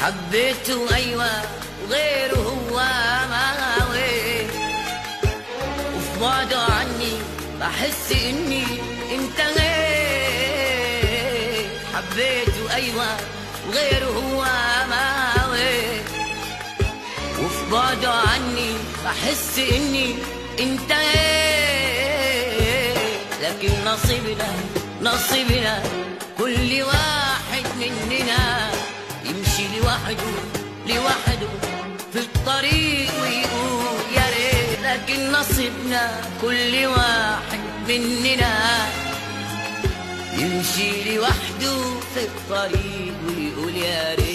حبيته أيوة وغيره هو ما وين وفي بعده عني بحس إني انتهيت حبيته أيوة وغيره هو ما وين وفي بعده عني بحس إني انتهيت لكن نصيبنا نصيبنا كل واحد مننا يمشي لوحده لوحده في الطريق ويقول يا ريت لكن نصيبنا كل واحد مننا يمشي لوحده في الطريق ويقول يا ريت